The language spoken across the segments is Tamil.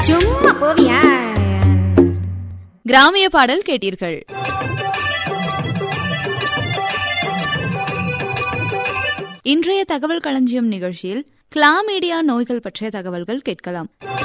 சும்மா போவியா கிராமிய பாடல் கேட்டீர்கள் இன்றைய தகவல் களஞ்சியம் நிகழ்ச்சியில் கிளாமீடியா நோய்கள் பற்றிய தகவல்கள் கேட்கலாம்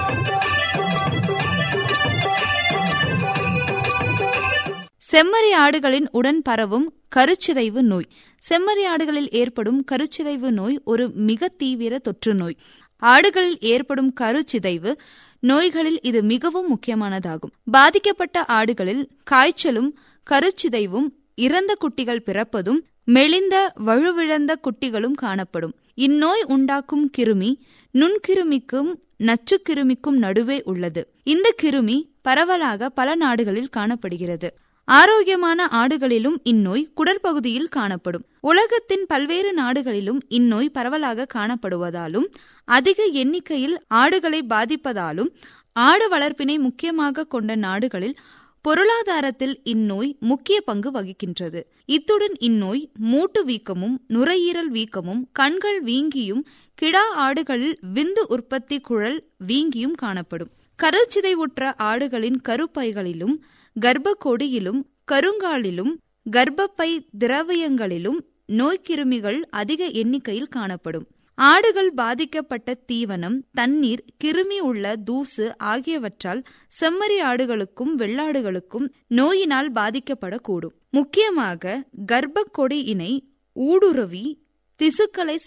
செம்மறி ஆடுகளின் உடன் பரவும் கருச்சிதைவு நோய் செம்மறி ஆடுகளில் ஏற்படும் கருச்சிதைவு நோய் ஒரு மிக தீவிர தொற்று நோய் ஆடுகளில் ஏற்படும் கருச்சிதைவு நோய்களில் இது மிகவும் முக்கியமானதாகும் பாதிக்கப்பட்ட ஆடுகளில் காய்ச்சலும் கருச்சிதைவும் இறந்த குட்டிகள் பிறப்பதும் மெலிந்த வலுவிழந்த குட்டிகளும் காணப்படும் இந்நோய் உண்டாக்கும் கிருமி நுண்கிருமிக்கும் நச்சுக்கிருமிக்கும் நடுவே உள்ளது இந்த கிருமி பரவலாக பல நாடுகளில் காணப்படுகிறது ஆரோக்கியமான ஆடுகளிலும் இந்நோய் குடற்பகுதியில் காணப்படும் உலகத்தின் பல்வேறு நாடுகளிலும் இந்நோய் பரவலாக காணப்படுவதாலும் அதிக எண்ணிக்கையில் ஆடுகளை பாதிப்பதாலும் ஆடு வளர்ப்பினை முக்கியமாக கொண்ட நாடுகளில் பொருளாதாரத்தில் இந்நோய் முக்கிய பங்கு வகிக்கின்றது இத்துடன் இந்நோய் மூட்டு வீக்கமும் நுரையீரல் வீக்கமும் கண்கள் வீங்கியும் கிடா ஆடுகளில் விந்து உற்பத்தி குழல் வீங்கியும் காணப்படும் கருச்சிதைவுற்ற ஆடுகளின் கருப்பைகளிலும் கர்ப்பக்கொடியிலும் கருங்காலிலும் கர்ப்பப்பை திரவியங்களிலும் நோய்க்கிருமிகள் அதிக எண்ணிக்கையில் காணப்படும் ஆடுகள் பாதிக்கப்பட்ட தீவனம் தண்ணீர் கிருமி உள்ள தூசு ஆகியவற்றால் செம்மறி ஆடுகளுக்கும் வெள்ளாடுகளுக்கும் நோயினால் பாதிக்கப்படக்கூடும் முக்கியமாக கர்ப்பக்கொடி இணை ஊடுருவி திசுக்களை